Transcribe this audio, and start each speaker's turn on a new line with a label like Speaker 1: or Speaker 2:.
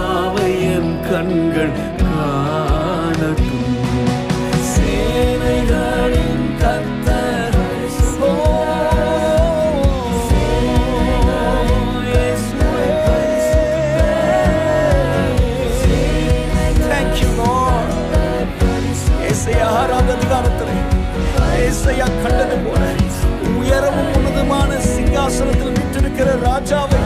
Speaker 1: ராஜாவை என் கண்கள் காணட்டும் சேனைகளின் கர்த்தர் ஓ, இயேசுவே. Thank you, Lord. ஏசையா ஆறாவது அதிகாரத்திலே ஏசையா கண்டது போல உயரமும் உன்னதமான சிங்காசனத்தில் விட்டிருக்கிற ராஜாவை